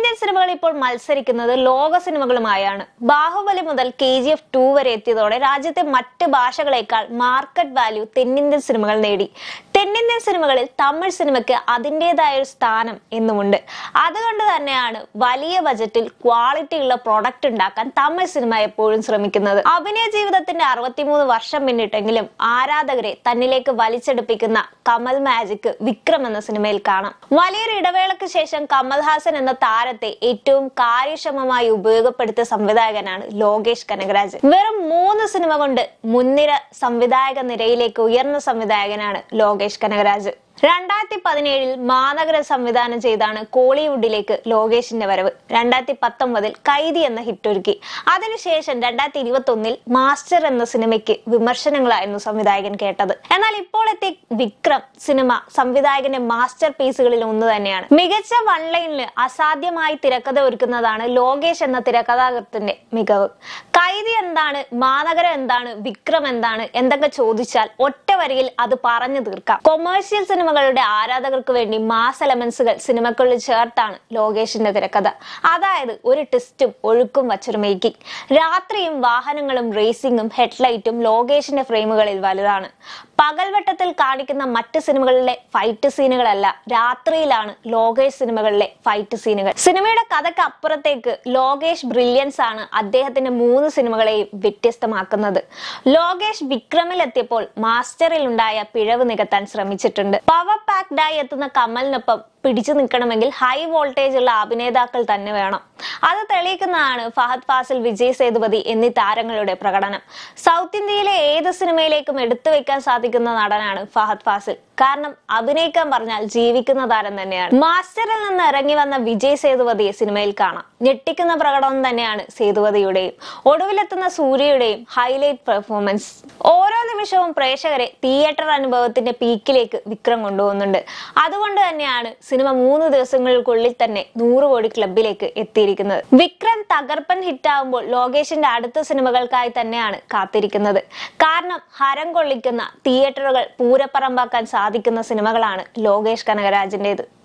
തെന്നിന്ത്യൻ സിനിമകൾ ഇപ്പോൾ മത്സരിക്കുന്നത് ലോക സിനിമകളുമായാണ് ബാഹുബലി മുതൽ കെ ജി എഫ് ടു വരെ എത്തിയതോടെ രാജ്യത്തെ മറ്റ് ഭാഷകളേക്കാൾ മാർക്കറ്റ് വാല്യൂ തെന്നിന്ത്യൻ സിനിമകൾ നേടി തെന്നിന്ത്യൻ സിനിമകളിൽ തമിഴ് സിനിമയ്ക്ക് അതിൻ്റെതായ ഒരു സ്ഥാനം എന്നുമുണ്ട് അതുകൊണ്ട് തന്നെയാണ് വലിയ ബജറ്റിൽ ക്വാളിറ്റി ഉള്ള പ്രൊഡക്റ്റ് ഉണ്ടാക്കാൻ തമിഴ് സിനിമ എപ്പോഴും ശ്രമിക്കുന്നത് അഭിനയ ജീവിതത്തിന്റെ അറുപത്തിമൂന്ന് വർഷം പിന്നിട്ടെങ്കിലും ആരാധകരെ തന്നിലേക്ക് വലിച്ചെടുപ്പിക്കുന്ന കമൽ മാജിക് വിക്രം എന്ന സിനിമയിൽ കാണാം വലിയൊരു ഇടവേളയ്ക്ക് ശേഷം കമൽഹാസൻ എന്ന താരത്തെ ഏറ്റവും കാര്യക്ഷമമായി ഉപയോഗപ്പെടുത്തിയ സംവിധായകനാണ് ലോകേഷ് കനകരാജ് വെറും മൂന്ന് സിനിമ കൊണ്ട് മുൻനിര സംവിധായക നിരയിലേക്ക് ഉയർന്ന സംവിധായകനാണ് ലോകേഷ് കനകരാജ് രണ്ടായിരത്തി പതിനേഴിൽ മാനഗര സംവിധാനം ചെയ്താണ് കോളിവുഡിലേക്ക് ലോകേഷിന്റെ വരവ് രണ്ടായിരത്തി പത്തൊമ്പതിൽ കൈതി എന്ന ഹിറ്റൊരുക്കി അതിനുശേഷം രണ്ടായിരത്തി ഇരുപത്തി ഒന്നിൽ മാസ്റ്റർ എന്ന സിനിമയ്ക്ക് വിമർശനങ്ങളായിരുന്നു സംവിധായകൻ കേട്ടത് എന്നാൽ ഇപ്പോൾ എത്തിയ വിക്രം സിനിമ സംവിധായകന്റെ മാസ്റ്റർ പീസുകളിൽ ഒന്ന് തന്നെയാണ് മികച്ച വൺ ലൈനിൽ അസാധ്യമായി തിരക്കഥ ഒരുക്കുന്നതാണ് ലോകേഷ് എന്ന തിരക്കഥാകൃത്തിന്റെ മികവ് കൈതി എന്താണ് മാനഗര എന്താണ് വിക്രം എന്താണ് എന്തൊക്കെ ചോദിച്ചാൽ ഒറ്റ വരിയിൽ അത് പറഞ്ഞു തീർക്കാം കൊമേഴ്സ്യൽ സിനിമകളുടെ ആരാധകർക്ക് വേണ്ടി മാസ് എലമെന്റ്സുകൾ സിനിമക്കുള്ളിൽ ചേർത്താണ് ലോകേഷിന്റെ തിരക്കഥ അതായത് ഒരു ടെസ്റ്റും ഒഴുക്കും വച്ചൊരു മേക്കിംഗ് രാത്രിയും വാഹനങ്ങളും റേസിംഗും ഹെഡ്ലൈറ്റും ലോകേഷിന്റെ ഫ്രെയിമുകളിൽ വലുതാണ് പകൽവട്ടത്തിൽ കാണിക്കുന്ന മറ്റ് സിനിമകളിലെ ഫൈറ്റ് സീനുകളല്ല രാത്രിയിലാണ് ലോകേഷ് സിനിമകളിലെ ഫൈറ്റ് സീനുകൾ സിനിമയുടെ കഥയ്ക്ക് അപ്പുറത്തേക്ക് ലോകേഷ് ബ്രില്യൻസ് ആണ് അദ്ദേഹത്തിന്റെ മൂന്ന് സിനിമകളെയും വ്യത്യസ്തമാക്കുന്നത് ലോകേഷ് വിക്രമിൽ എത്തിയപ്പോൾ മാസ്റ്ററിൽ ഉണ്ടായ പിഴവ് നികത്താൻ ശ്രമിച്ചിട്ടുണ്ട് പവർ പാക്ഡായി എത്തുന്ന കമലിനൊപ്പം പിടിച്ചു നിൽക്കണമെങ്കിൽ ഹൈ വോൾട്ടേജ് ഉള്ള അഭിനേതാക്കൾ തന്നെ വേണം അത് തെളിയിക്കുന്നതാണ് ഫഹദ് ഫാസിൽ വിജയ് സേതുപതി എന്നീ താരങ്ങളുടെ പ്രകടനം സൗത്ത് ഇന്ത്യയിലെ ഏത് സിനിമയിലേക്കും എടുത്തു വെക്കാൻ സാധിക്കുന്ന നടനാണ് ഫഹദ് ഫാസിൽ കാരണം അഭിനയിക്കാൻ പറഞ്ഞാൽ ജീവിക്കുന്ന താരം തന്നെയാണ് മാസ്റ്ററിൽ നിന്ന് ഇറങ്ങി വന്ന വിജയ് സേതുപതിയെ സിനിമയിൽ കാണാം ഞെട്ടിക്കുന്ന പ്രകടനം തന്നെയാണ് സേതുപതിയുടെയും ഒടുവിലെത്തുന്ന സൂര്യയുടെയും ഹൈലൈറ്റ് പെർഫോമൻസ് ഓരോ നിമിഷവും പ്രേക്ഷകരെ തിയേറ്റർ അനുഭവത്തിന്റെ പീക്കിലേക്ക് വിക്രം കൊണ്ടുപോകുന്നുണ്ട് അതുകൊണ്ട് തന്നെയാണ് സിനിമ മൂന്ന് ദിവസങ്ങൾക്കുള്ളിൽ തന്നെ നൂറ് കോടി ക്ലബിലേക്ക് എത്തിയിരിക്കുന്നത് വിക്രം തകർപ്പൻ ഹിറ്റാവുമ്പോൾ ലോകേഷിന്റെ അടുത്ത സിനിമകൾക്കായി തന്നെയാണ് കാത്തിരിക്കുന്നത് കാരണം ഹരം കൊള്ളിക്കുന്ന തിയേറ്ററുകൾ പൂരപ്പറമ്പാക്കാൻ സാധിക്കുന്ന സിനിമകളാണ് ലോകേഷ് കനകരാജിന്റേത്